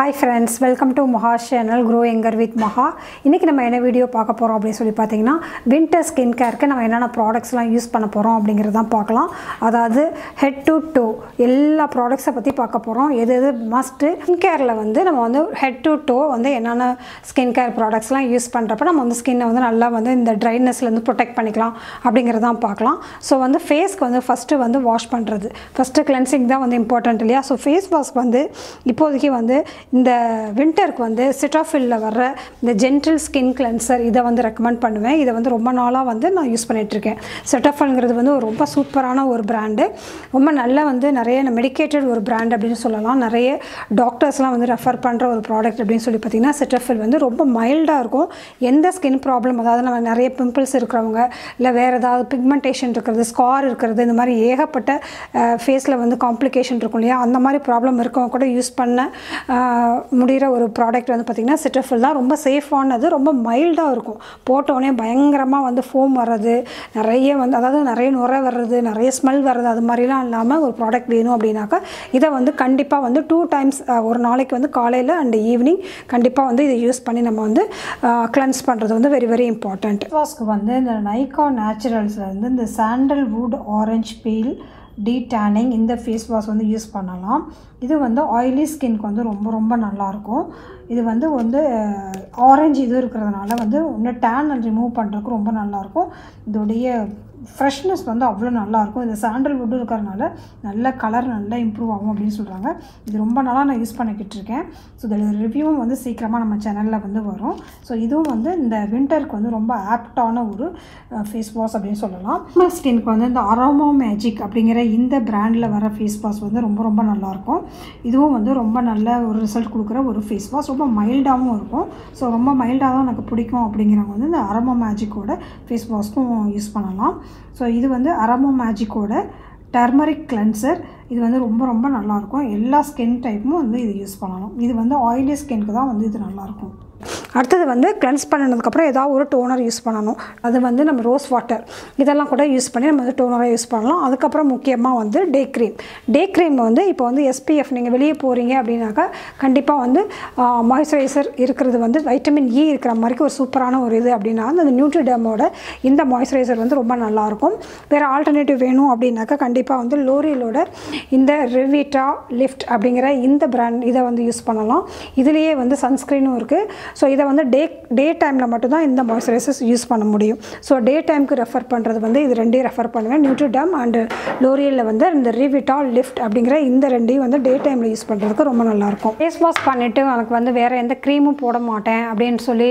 hi friends welcome to Maha channel க்ரோ anchor with Maha இன்றைக்கி நம்ம என்ன வீடியோ பார்க்க போகிறோம் அப்படின்னு சொல்லி பார்த்தீங்கன்னா வின்டர் ஸ்கின் கேருக்கு நம்ம என்னென்ன ப்ராடக்ட்ஸ்லாம் யூஸ் பண்ண போகிறோம் அப்படிங்கிறது தான் பார்க்கலாம் அதாவது ஹெட் டு டோ எல்லா ப்ராடக்ட்ஸை பற்றி பார்க்க போகிறோம் எது எது மஸ்ட்டு ஸ்கின் கேரில் வந்து நம்ம வந்து ஹெட் டு டோ வந்து என்னென்ன ஸ்கின் கேர் ப்ராடக்ட்ஸ்லாம் யூஸ் பண்ணுறப்ப நம்ம வந்து ஸ்கின்னை வந்து நல்லா வந்து இந்த ட்ரைனஸ்லேருந்து ப்ரொடெக்ட் பண்ணிக்கலாம் அப்படிங்கிறது தான் பார்க்கலாம் ஸோ வந்து ஃபேஸ்க்கு வந்து ஃபஸ்ட்டு வந்து வாஷ் பண்ணுறது ஃபஸ்ட்டு கிளென்சிங் தான் வந்து இம்பார்ட்டன்ட் இல்லையா ஸோ ஃபேஸ் வாஷ் வந்து இப்போதைக்கு வந்து இந்த வின்டருக்கு வந்து சிட்டாஃபில்ல வர்ற இந்த ஜென்டில் ஸ்கின் கிளென்சர் இதை வந்து ரெக்கமெண்ட் பண்ணுவேன் இதை வந்து ரொம்ப நாளாக வந்து நான் யூஸ் பண்ணிகிட்ருக்கேன் சிட்டாஃபில்ங்கிறது வந்து ஒரு ரொம்ப சூப்பரான ஒரு பிராண்டு ரொம்ப நல்ல வந்து நிறைய மெடிக்கேட்டட் ஒரு பிராண்ட் அப்படின்னு சொல்லலாம் நிறைய டாக்டர்ஸ்லாம் வந்து ரெஃபர் பண்ணுற ஒரு ப்ராடக்ட் அப்படின்னு சொல்லி பார்த்தீங்கன்னா சிட்டாஃபில் வந்து ரொம்ப மைல்டாக இருக்கும் எந்த ஸ்கின் ப்ராப்ளம் அதாவது நம்ம நிறைய பிம்பிள்ஸ் இருக்கிறவங்க இல்லை வேறு ஏதாவது பிக்மெண்டேஷன் இருக்கிறது ஸ்கார் இருக்கிறது இந்த மாதிரி ஏகப்பட்ட ஃபேஸில் வந்து காம்ப்ளிகேஷன் இருக்கும் இல்லையா அந்த மாதிரி ப்ராப்ளம் இருக்கவங்க கூட யூஸ் பண்ண ஆஹ், முடிகிற ஒரு ப்ராடக்ட் வந்து பார்த்திங்கன்னா சிட்டஃபில் தான் ரொம்ப சேஃபானது ரொம்ப மைல்டாக இருக்கும் போட்டோடனே பயங்கரமாக வந்து ஃபோம் வர்றது நிறைய வந்து அதாவது நிறைய நுரை வர்றது நிறைய ஸ்மெல் வர்றது அது மாதிரிலாம் இல்லாமல் ஒரு ப்ராடக்ட் வேணும் அப்படின்னாக்கா இதை வந்து கண்டிப்பாக வந்து டூ டைம்ஸ் ஒரு நாளைக்கு வந்து காலையில் அண்ட் ஈவினிங் கண்டிப்பாக வந்து இதை யூஸ் பண்ணி நம்ம வந்து கிளென்ஸ் பண்ணுறது வந்து வெரி வெரி இம்பார்ட்டண்ட் வாஷ்க்கு வந்து இந்த நைக்கா நேச்சுரல்ஸ்லேருந்து இந்த sandal wood orange peel de tanning இந்த ஃபேஸ் வாஷ் வந்து யூஸ் பண்ணலாம் இது வந்து ஆயிலி ஸ்கின்க்கு வந்து ரொம்ப ரொம்ப நல்லாயிருக்கும் இது வந்து வந்து ஆரஞ்சு இது இருக்கிறதுனால வந்து இன்னும் டேன் ரிமூவ் பண்ணுறதுக்கு ரொம்ப நல்லாயிருக்கும் இதோடைய ஃப்ரெஷ்னஸ் வந்து அவ்வளோ நல்லாயிருக்கும் இந்த சாண்டல் வுட்டு இருக்கிறதுனால நல்ல கலர் நல்லா இம்ப்ரூவ் ஆகும் அப்படின்னு சொல்கிறாங்க இது ரொம்ப நாளாக நான் யூஸ் பண்ணிக்கிட்டு இருக்கேன் ஸோ இதோட ரிவ்யூவும் வந்து சீக்கிரமாக நம்ம சேனலில் வந்து வரும் ஸோ இதுவும் வந்து இந்த வின்டருக்கு வந்து ரொம்ப ஆப்டான ஒரு ஃபேஸ் வாஷ் அப்படின்னு சொல்லலாம் நம்ம ஸ்கின்க்கு வந்து இந்த அரோமா மேஜிக் அப்படிங்கிற இந்த பிராண்டில் வர ஃபேஸ் வாஷ் வந்து ரொம்ப ரொம்ப நல்லாயிருக்கும் இதுவும் வந்து ரொம்ப நல்ல ஒரு ரிசல்ட் கொடுக்குற ஒரு ஃபேஸ் வாஷ் ரொம்ப மைல்டாகவும் இருக்கும் ஸோ ரொம்ப மைல்டாக தான் எனக்கு பிடிக்கும் அப்படிங்கிறவங்க வந்து இந்த அரோமா மேஜிக்கோட ஃபேஸ் வாஷ்க்கும் யூஸ் பண்ணலாம் ஸோ இது வந்து அரமோ மேஜிக்கோட டர்மரிக் கிளென்சர் இது வந்து ரொம்ப ரொம்ப நல்லாயிருக்கும் எல்லா ஸ்கின் டைப்பும் வந்து இது யூஸ் பண்ணலாம் இது வந்து ஆயிலி ஸ்கின்க்கு தான் வந்து இது நல்லாயிருக்கும் அடுத்தது வந்து கிளென்ஸ் பண்ணதுக்கப்புறம் ஏதாவது ஒரு டோனர் யூஸ் பண்ணணும் அது வந்து நம்ம ரோஸ் வாட்டர் இதெல்லாம் கூட யூஸ் பண்ணி நம்ம வந்து டோனராக யூஸ் பண்ணலாம் அதுக்கப்புறம் முக்கியமாக வந்து டே க்ரீம் டே க்ரீம் வந்து இப்போ வந்து எஸ்பிஎஃப் நீங்கள் வெளியே போகிறீங்க அப்படின்னாக்கா கண்டிப்பாக வந்து மாய்ஸ்சரைசர் இருக்கிறது வந்து வைட்டமின் இ இருக்கிற மாதிரி ஒரு சூப்பரான ஒரு இது அப்படின்னா அந்த நியூட்ரிடமோட இந்த மாய்ஸ்சரைசர் வந்து ரொம்ப நல்லாயிருக்கும் வேறு ஆல்டர்னேட்டிவ் வேணும் அப்படின்னாக்கா கண்டிப்பாக வந்து லோரியலோட இந்த ரிவிட்டா லிஃப்ட் அப்படிங்கிற இந்த பிராண்ட் இதை வந்து யூஸ் பண்ணலாம் இதுலேயே வந்து சன்ஸ்க்ரீனும் இருக்குது ஸோ இதை வந்து டே டே டைமில் மட்டும்தான் இந்த மாய்ஸ்சரைசர்ஸ் யூஸ் பண்ண முடியும் ஸோ டே டைமுக்கு ரெஃபர் பண்ணுறது வந்து இது ரெண்டையும் ரெஃபர் பண்ணுவேன் நியூட்ரிடம் அண்டு லோரியலில் வந்து இந்த ரிவிட்டா லிஃப்ட் அப்படிங்கிற இந்த ரெண்டையும் வந்து டே டைமில் யூஸ் பண்ணுறதுக்கு ரொம்ப நல்லாயிருக்கும் ஃபேஸ் வாஷ் பண்ணிவிட்டு எனக்கு வந்து வேறு எந்த க்ரீமும் போட மாட்டேன் அப்படின்னு சொல்லி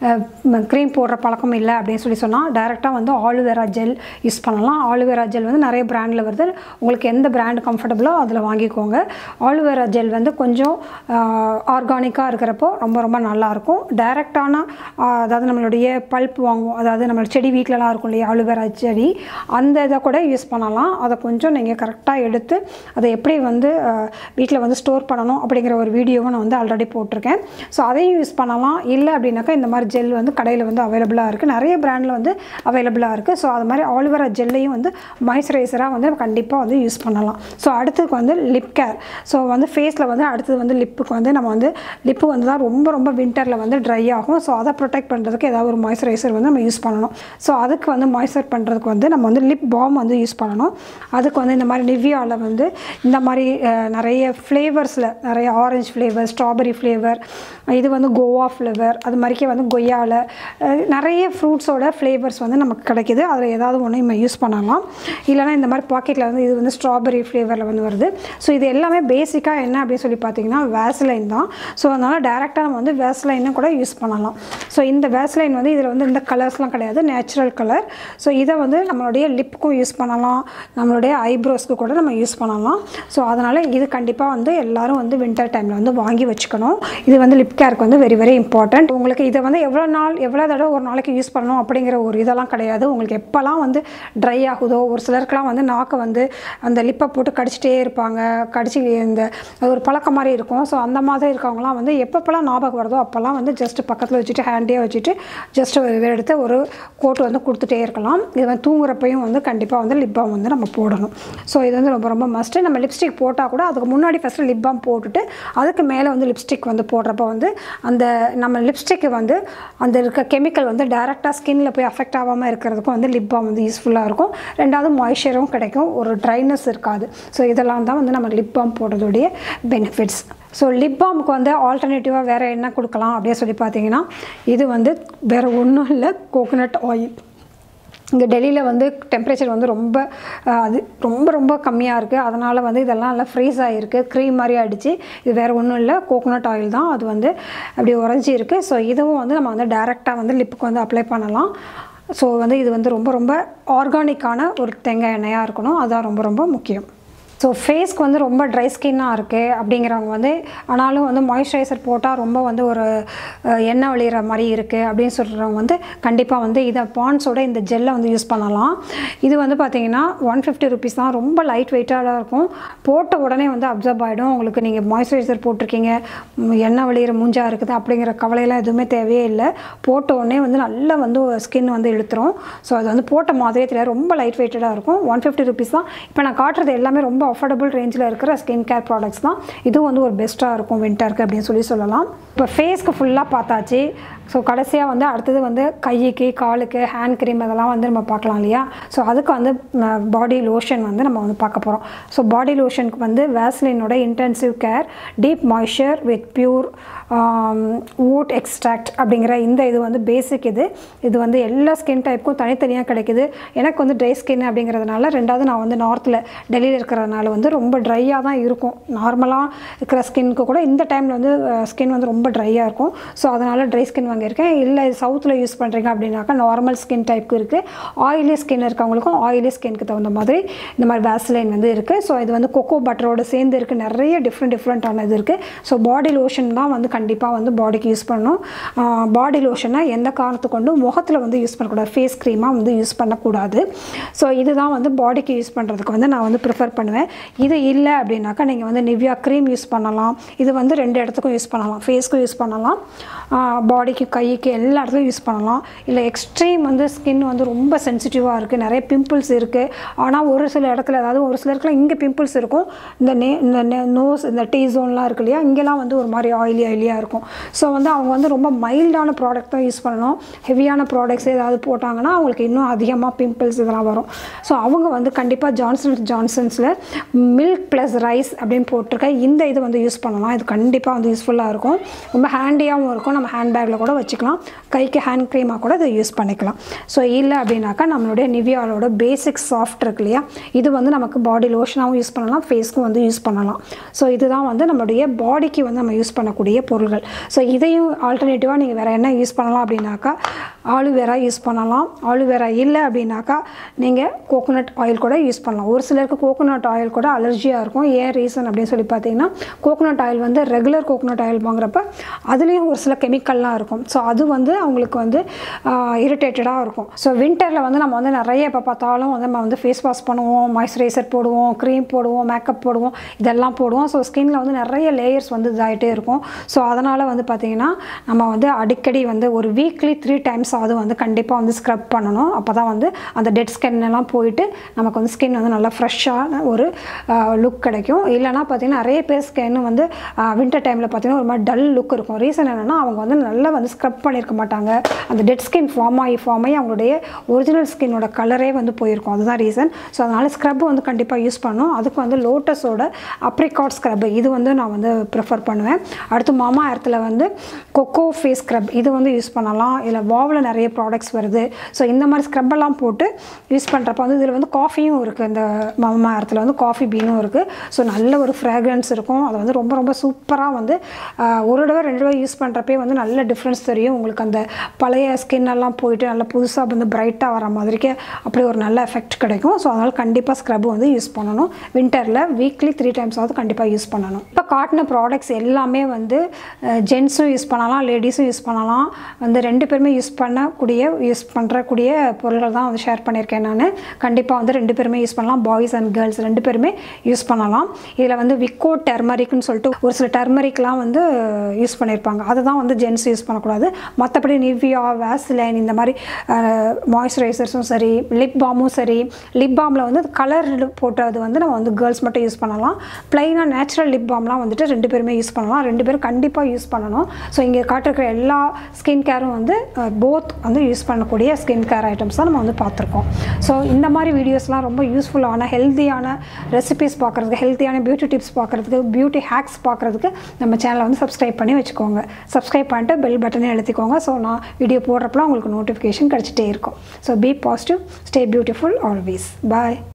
க்ரீம் போடுற பழக்கம் இல்லை அப்படின்னு சொல்லி சொன்னால் டைரெக்டாக வந்து ஆலுவேரா ஜெல் யூஸ் பண்ணலாம் ஆலுவேரா ஜெல் வந்து நிறைய பிராண்டில் வருது உங்களுக்கு எந்த பிராண்ட் கம்ஃபர்டபுளோ அதில் வாங்கிக்கோங்க ஆலுவேரா ஜெல் வந்து கொஞ்சம் ஆர்கானிக்காக இருக்கிறப்போ ரொம்ப ரொம்ப நல்லாயிருக்கும் டைரெக்டான அதாவது நம்மளுடைய பல்ப் வாங்குவோம் அதாவது நம்ம செடி வீட்டிலலாம் இருக்கும் இல்லையா ஆலுவேரா செடி அந்த இதை கூட யூஸ் பண்ணலாம் அதை கொஞ்சம் நீங்கள் கரெக்டாக எடுத்து அதை எப்படி வந்து வீட்டில் வந்து ஸ்டோர் பண்ணணும் அப்படிங்கிற ஒரு வீடியோவை நான் வந்து ஆல்ரெடி போட்டிருக்கேன் ஸோ அதையும் யூஸ் பண்ணலாம் இல்லை அப்படின்னாக்கா இந்த மாதிரி ஜெல் வந்து கடையில் வந்து அவைலபிளாக இருக்குது நிறைய பிராண்டில் வந்து அவைலபிளாக இருக்குது ஸோ அது மாதிரி ஆலிவேரா ஜெல்லையும் வந்து மாய்ஸ்சரைசராக வந்து கண்டிப்பாக வந்து யூஸ் பண்ணலாம் ஸோ அடுத்ததுக்கு வந்து லிப் கேர் ஸோ வந்து ஃபேஸில் வந்து அடுத்தது வந்து லிப்புக்கு வந்து நம்ம வந்து லிப்பு வந்து தான் ரொம்ப ரொம்ப வின்டரில் வந்து ட்ரை ஆகும் ஸோ அதை ப்ரொடெக்ட் பண்ணுறதுக்கு ஏதாவது ஒரு மாய்ஸ்சரைசர் வந்து நம்ம யூஸ் பண்ணணும் ஸோ அதுக்கு வந்து மாய்ஸ்சர் பண்ணுறதுக்கு வந்து நம்ம வந்து லிப் பாம் வந்து யூஸ் பண்ணணும் அதுக்கு வந்து இந்த மாதிரி நிவியாவில் வந்து இந்த மாதிரி அஹ், நிறைய ஃப்ளேவர்ஸில் நிறைய ஆரஞ்சு ஃப்ளேவர் ஸ்ட்ராபெரி ஃப்ளேவர் இது வந்து கோவா ஃப்ளேவர் அது மாதிரிக்கே வந்து கொய்யாவில் அஹ், நிறைய ஃப்ரூட்ஸோட ஃப்ளேவர்ஸ் வந்து நமக்கு கிடைக்கிது அதில் ஏதாவது ஒன்று நம்ம யூஸ் பண்ணலாம் இல்லைனா இந்த மாதிரி பாக்கெட்டில் வந்து இது வந்து ஸ்ட்ராபெரி ஃப்ளேவரில் வந்து வருது ஸோ இது எல்லாமே பேசிக்காக என்ன அப்படின்னு சொல்லி பார்த்தீங்கன்னா வேஸ்லைன் தான் ஸோ அதனால் டேரெக்டாக நம்ம வந்து வேஸ்லைனும் கூட யூஸ் பண்ணலாம் ஸோ இந்த வேஸ்லைன் வந்து இதில் வந்து இந்த கலர்ஸ்லாம் கிடையாது நேச்சுரல் கலர் ஸோ இதை வந்து நம்மளுடைய லிப்புக்கும் யூஸ் பண்ணலாம் நம்மளுடைய ஐப்ரோஸ்க்கு கூட நம்ம யூஸ் பண்ணலாம் ஸோ அதனால் இது கண்டிப்பாக வந்து எல்லாரும் வந்து வின்டர் டைமில் வந்து வாங்கி வச்சுக்கணும் இது வந்து லிப் கேருக்கு வந்து வெரி வெரி இம்பார்ட்டண்ட் உங்களுக்கு இதை வந்து எவ்வளோ நாள் எவ்வளோ தடவை ஒரு நாளைக்கு யூஸ் பண்ணணும் அப்படிங்கிற ஒரு இதெல்லாம் கிடையாது உங்களுக்கு எப்போல்லாம் வந்து ட்ரை ஆகுதோ ஒரு சிலருக்குலாம் வந்து நாக்கை வந்து அந்த லிப்பை போட்டு கடிச்சிட்டே இருப்பாங்க கடிச்சு இந்த அது ஒரு பழக்கம் மாதிரி இருக்கும் ஸோ அந்த மாதிரி இருக்கவங்கலாம் வந்து எப்பப்போல்லாம் ஞாபகம் வருதோ அப்போல்லாம் வந்து ஜஸ்ட் ஜஸ்ட் பக்கத்தில் வச்சுட்டு ஹேண்டே வச்சுட்டு ஜஸ்ட் எடுத்து ஒரு கோட் வந்து கொடுத்துட்டே இருக்கலாம் இது வந்து தூங்குறப்பையும் வந்து கண்டிப்பாக வந்து லிப் பாம் வந்து நம்ம போடணும் ஸோ இது வந்து ரொம்ப ரொம்ப மஸ்ட்டு நம்ம லிப்ஸ்டிக் போட்டால் கூட அதுக்கு முன்னாடி ஃபஸ்ட்டு லிப் பாம் போட்டுட்டு அதுக்கு மேலே வந்து லிப்ஸ்டிக் வந்து போடுறப்ப வந்து அந்த நம்ம லிப்ஸ்டிக்கு வந்து அந்த இருக்க கெமிக்கல் வந்து டேரெக்டாக ஸ்கின்ல போய் அஃபெக்ட் ஆகாமல் இருக்கிறதுக்கும் வந்து லிப் பாம் வந்து யூஸ்ஃபுல்லாக இருக்கும் ரெண்டாவது மாய்ஸ்சரும் கிடைக்கும் ஒரு ட்ரைனஸ் இருக்காது ஸோ இதெல்லாம் தான் வந்து நம்ம லிப் பாம் போடுறதுடைய பெனிஃபிட்ஸ் ஸோ லிப் பாமுக்கு வந்து ஆல்டர்னேட்டிவாக வேறு என்ன கொடுக்கலாம் அப்படின்னு சொல்லி பார்த்தீங்கன்னா இது வந்து வேறு ஒன்றும் இல்லை கோகோனட் ஆயில் இங்கே டெல்லியில் வந்து டெம்பரேச்சர் வந்து ரொம்ப அஹ், அது ரொம்ப ரொம்ப கம்மியாக இருக்குது அதனால் வந்து இதெல்லாம் நல்லா ஃப்ரீஸ் ஆகிருக்கு க்ரீம் மாதிரி அடித்து இது வேறு ஒன்றும் இல்லை கோகோனட் ஆயில் தான் அது வந்து அப்படி உறைஞ்சி இருக்குது ஸோ இதுவும் வந்து நம்ம வந்து டைரெக்டாக வந்து லிப்புக்கு வந்து அப்ளை பண்ணலாம் ஸோ வந்து இது வந்து ரொம்ப ரொம்ப ஆர்கானிக்கான ஒரு தேங்காய் எண்ணெயாக இருக்கணும் அதுதான் ரொம்ப ரொம்ப முக்கியம் ஸோ ஃபேஸ்க்கு வந்து ரொம்ப ட்ரை ஸ்கின்னாக இருக்குது அப்படிங்கிறவங்க வந்து ஆனாலும் வந்து மாய்ஸ்சரைசர் போட்டால் ரொம்ப வந்து ஒரு அஹ், எண்ணெய் வழிகிற மாதிரி இருக்குது அப்படின்னு சொல்கிறவங்க வந்து கண்டிப்பாக வந்து இதை பான்ஸோட இந்த ஜெல்லை வந்து யூஸ் பண்ணலாம் இது வந்து பார்த்தீங்கன்னா ஒன் ஃபிஃப்டி ருபீஸ் தான் ரொம்ப லைட் வெயிட்டாக இருக்கும் போட்ட உடனே வந்து அப்சர்வ் ஆகிடும் உங்களுக்கு நீங்கள் மாய்ஸ்சரைசர் போட்டிருக்கீங்க ம், எண்ணெய் வழிகிற மூஞ்சா இருக்குது அப்படிங்கிற கவலையெல்லாம் எதுவுமே தேவையே இல்லை போட்ட உடனே வந்து நல்லா வந்து ஸ்கின் வந்து இழுத்துரும் ஸோ அது வந்து போட்ட மாதிரியே தெரியாது ரொம்ப லைட் வெயிட்டடாக இருக்கும் ஒன் ஃபிஃப்டி ருபீஸ் தான் இப்போ நான் காட்டுறது எல்லாமே ரொம்ப அஃபோர்டபுள் ரேஞ்சில் இருக்கிற ஸ்கின் கேர் ப்ராடக்ட்ஸ் தான் இதுவும் வந்து ஒரு பெஸ்ட்டாக இருக்கும் வின்டருக்கு அப்படின்னு சொல்லி சொல்லலாம் இப்போ ஃபேஸ்க்கு ஃபுல்லாக பார்த்தாச்சு ஸோ கடைசியாக வந்து அடுத்தது வந்து கைக்கு காலுக்கு ஹேண்ட் க்ரீம் அதெல்லாம் வந்து நம்ம பார்க்கலாம் இல்லையா ஸோ அதுக்கு வந்து பாடி லோஷன் வந்து நம்ம வந்து பார்க்க போகிறோம் ஸோ பாடி லோஷனுக்கு வந்து வேஸ்லினோட intensive care deep moisture with pure wood extract அப்படிங்கிற இந்த இது வந்து பேசிக் இது இது வந்து எல்லா ஸ்கின் டைப்புக்கும் தனித்தனியாக கிடைக்குது எனக்கு வந்து ட்ரை ஸ்கின் அப்படிங்கிறதுனால ரெண்டாவது நான் வந்து நார்த்தில் டெல்லியில் இருக்கிறதுனால வந்து ரொம்ப ட்ரையாக தான் இருக்கும் நார்மலாக இருக்கிற ஸ்கின்க்கு கூட இந்த டைமில் வந்து ஸ்கின் வந்து ரொம்ப ட்ரையாக இருக்கும் ஸோ அதனால் ட்ரை ஸ்கின் வாங்கியிருக்கேன் இல்லை சவுத்தில் யூஸ் பண்ணுறீங்க அப்படின்னாக்கா நார்மல் ஸ்கின் டைப்புக்கு இருக்குது ஆயிலி ஸ்கின் இருக்கவங்களுக்கும் ஆயிலி ஸ்கின்க்கு தகுந்த மாதிரி இந்த மாதிரி வேஸ்லைன் வந்து இருக்குது ஸோ இது வந்து கொக்கோ பட்டரோட சேர்ந்து இருக்குது நிறைய டிஃப்ரெண்ட் டிஃப்ரெண்ட்டான இது இருக்குது ஸோ பாடி லோஷன் தான் வந்து கண்டிப்பாக வந்து பாடிக்கு யூஸ் பண்ணணும் பாடி லோஷனை எந்த காரணத்தை கொண்டும் முகத்தில் வந்து யூஸ் பண்ணக்கூடாது ஃபேஸ் க்ரீமாக வந்து யூஸ் பண்ணக்கூடாது ஸோ இதுதான் வந்து பாடிக்கு யூஸ் பண்ணுறதுக்கு வந்து நான் வந்து ப்ரிஃபர் பண்ணுவேன் இது இல்லை அப்படின்னாக்கா நீங்கள் வந்து நிவ்யா க்ரீம் யூஸ் பண்ணலாம் இது வந்து ரெண்டு இடத்துக்கும் யூஸ் பண்ணலாம் ஃபேஸ்க்கும் யூஸ் பண்ணலாம் பாடிக்கு கைக்கு எல்லா இடத்துலையும் யூஸ் பண்ணலாம் இல்லை எக்ஸ்ட்ரீம் வந்து ஸ்கின் வந்து ரொம்ப சென்சிட்டிவாக இருக்குது நிறைய பிம்பிள்ஸ் இருக்குது ஆனால் ஒரு சில இடத்துல அதாவது ஒரு சிலருக்குலாம் இங்கே பிம்பிள்ஸ் இருக்கும் இந்த நே இந்த நோஸ் இந்த டீ ஜோன்லாம் இருக்கு இல்லையா இங்கெல்லாம் வந்து ஒரு மாதிரி ஆயிலி ஆயிலியாக இருக்கும் ஸோ வந்து அவங்க வந்து ரொம்ப மைல்டான ப்ராடக்ட் தான் யூஸ் பண்ணணும் ஹெவியான ப்ராடக்ட்ஸ் ஏதாவது போட்டாங்கன்னா அவங்களுக்கு இன்னும் அதிகமாக பிம்பிள்ஸ் இதெல்லாம் வரும் ஸோ அவங்க வந்து கண்டிப்பாக ஜான்சன் ஜான்சன்ஸில் மில்க் ப்ளஸ் ரைஸ் அப்படின்னு போட்டிருக்க இந்த இது வந்து யூஸ் பண்ணலாம் இது கண்டிப்பாக வந்து யூஸ்ஃபுல்லாக இருக்கும் ரொம்ப ஹேண்டியாகவும் இருக்கும் நம்ம ஹேண்ட்பேக்கில் கூட வச்சுக்கலாம் கைக்கு ஹேண்ட் க்ரீமாக கூட இதை யூஸ் பண்ணிக்கலாம் ஸோ இல்லை அப்படின்னாக்கா நம்மளுடைய நிவியாலோட பேசிக் சாஃப்ட் இருக்கு இல்லையா இது வந்து நமக்கு பாடி லோஷனாகவும் யூஸ் பண்ணலாம் ஃபேஸ்க்கும் வந்து யூஸ் பண்ணலாம் ஸோ இதுதான் வந்து நம்மளுடைய பாடிக்கு வந்து நம்ம யூஸ் பண்ணக்கூடிய பொருள்கள் ஸோ இதையும் ஆல்டர்னேட்டிவாக நீங்கள் வேறு என்ன யூஸ் பண்ணலாம் அப்படின்னாக்கா ஆலுவேரா யூஸ் பண்ணலாம் ஆலுவேரா இல்லை அப்படின்னாக்கா நீங்கள் கோகோனட் ஆயில் கூட யூஸ் பண்ணலாம் ஒரு சிலருக்கு கோகோனட் ஆயில் கூட அலர்ஜியாக இருக்கும் ஏன் ரீசன் அப்படின்னு சொல்லி பார்த்தீங்கன்னா கோகோனட் ஆயில் வந்து ரெகுலர் கோகோனட் ஆயில் வாங்குறப்ப அதுலேயும் ஒரு சில கெமிக்கல்லாம் இருக்கும் ஸோ அது வந்து அவங்களுக்கு வந்து இரிட்டேட்டடாக இருக்கும் ஸோ வின்டரில் வந்து நம்ம வந்து நிறைய எப்போ பார்த்தாலும் வந்து நம்ம வந்து ஃபேஸ் வாஷ் பண்ணுவோம் மாய்ஸ்சரைசர் போடுவோம் க்ரீம் போடுவோம் மேக்கப் போடுவோம் இதெல்லாம் போடுவோம் ஸோ ஸ்கின்ல வந்து நிறைய லேயர்ஸ் வந்து இதாகிட்டே இருக்கும் ஸோ அதனால் வந்து பார்த்திங்கன்னா நம்ம வந்து அடிக்கடி வந்து ஒரு வீக்லி த்ரீ டைம்ஸ் அது வந்து கண்டிப்பாக வந்து ஸ்க்ரப் பண்ணணும் அப்போ தான் வந்து அந்த டெட் ஸ்கின் எல்லாம் போயிட்டு நமக்கு வந்து ஸ்கின் வந்து நல்லா ஃப்ரெஷ்ஷான ஒரு லுக் கிடைக்கும் இல்லைனா பார்த்திங்கன்னா நிறைய பேர் ஸ்கின் வந்து வின்டர் டைமில் பார்த்திங்கன்னா ஒரு மாதிரி டல் லுக் இருக்கும் ரீசன் என்னென்னா அவங்க வந்து நல்லா வந்து ஸ்க்ரப் பண்ணியிருக்க மாட்டாங்க அந்த டெட் ஸ்கின் ஃபார்ம் ஆகி ஃபார்ம் ஆகி அவங்களுடைய ஒரிஜினல் ஸ்கின்னோட கலரே வந்து போயிருக்கும் அதுதான் ரீசன் ஸோ அதனால் ஸ்க்ரப் வந்து கண்டிப்பாக யூஸ் பண்ணணும் அதுக்கு வந்து லோட்டஸோட அப்ரிகாட் ஸ்க்ரப் இது வந்து நான் வந்து ப்ரிஃபர் பண்ணுவேன் அடுத்து மாமா இடத்துல வந்து கொக்கோ ஃபேஸ் ஸ்க்ரப் இது வந்து யூஸ் பண்ணலாம் இல்லை வாவில் நிறைய ப்ராடக்ட்ஸ் வருது ஸோ இந்த மாதிரி ஸ்க்ரப்பெல்லாம் போட்டு யூஸ் பண்ணுறப்ப வந்து இதில் வந்து காஃபியும் இருக்குது இந்த மாமா இடத்துல வந்து காஃபி பீனும் இருக்குது ஸோ நல்ல ஒரு ஃப்ராக்ரன்ஸ் இருக்கும் அது வந்து ரொம்ப ரொம்ப சூப்பராக வந்து ஆஹ், ஒரு தடவை ரெண்டு தடவை யூஸ் பண்ணுறப்பே வந்து நல்ல டிஃப்ரென்ஸ் தெரியும் உங்களுக்கு அந்த பழைய ஸ்கின் எல்லாம் போயிட்டு நல்லா புதுசாக வந்து பிரைட்டாக வர மாதிரிக்கு அப்படி ஒரு நல்ல எஃபெக்ட் கிடைக்கும் ஸோ அதனால் கண்டிப்பாக ஸ்க்ரப் வந்து யூஸ் பண்ணணும் வின்டரில் வீக்லி த்ரீ டைம்ஸ் ஆகுது கண்டிப்பாக யூஸ் பண்ணணும் இப்போ காட்டின ப்ராடக்ட்ஸ் எல்லாமே வந்து ஜென்ஸும் யூஸ் பண்ணலாம் லேடிஸும் யூஸ் பண்ணலாம் வந்து ரெண்டு பேருமே யூஸ் பண்ண பண்ணக்கூடிய யூஸ் பண்ணுறக்கூடிய பொருள்கள் தான் வந்து ஷேர் பண்ணியிருக்கேன் நான் கண்டிப்பாக வந்து ரெண்டு பேருமே யூஸ் பண்ணலாம் பாய்ஸ் அண்ட் கேர்ள்ஸ் ரெண்டு பேருமே யூஸ் பண்ணலாம் இதில் வந்து விக்கோ டர்மரிக்னு சொல்லிட்டு ஒரு சில டர்மரிக்லாம் வந்து யூஸ் பண்ணியிருப்பாங்க அதை தான் வந்து ஜென்ஸ் யூஸ் பண்ணக்கூடாது மற்றபடி நிவ்யா வேஸ்லைன் இந்த மாதிரி மாய்ஸ்சரைசர்ஸும் சரி லிப் பாமும் சரி லிப் பாமில் வந்து கலர் போட்டது வந்து நம்ம வந்து கேர்ள்ஸ் மட்டும் யூஸ் பண்ணலாம் ப்ளைனாக நேச்சுரல் லிப் பாம்லாம் வந்துட்டு ரெண்டு பேருமே யூஸ் பண்ணலாம் ரெண்டு பேரும் கண்டிப்பாக யூஸ் பண்ணணும் ஸோ இங்கே காட்டிருக்கிற எல்லா ஸ்கின் கேரும் வந்து போத் வந்து யூஸ் பண்ணக்கூடிய ஸ்கின் கேர் ஐட்டம்ஸ் தான் நம்ம வந்து பார்த்துருக்கோம் ஸோ இந்த மாதிரி வீடியோஸ்லாம் ரொம்ப யூஸ்ஃபுல்லான ஹெல்த்தியான ரெசிபிஸ் பார்க்குறதுக்கு ஹெல்த்தியான பியூட்டி டிப்ஸ் பார்க்குறதுக்கு பியூட்டி ஹேக்ஸ் பார்க்குறதுக்கு நம்ம சேனலை வந்து சப்ஸ்கிரைப் பண்ணி வச்சுக்கோங்க சப்ஸ்கிரைப் பண்ணிட்டு பெல் பட்டனே எழுத்திக்கோங்க ஸோ நான் வீடியோ போடுறப்பலாம் உங்களுக்கு நோட்டிஃபிகேஷன் கிடச்சிட்டே இருக்கும் so be positive stay beautiful always bye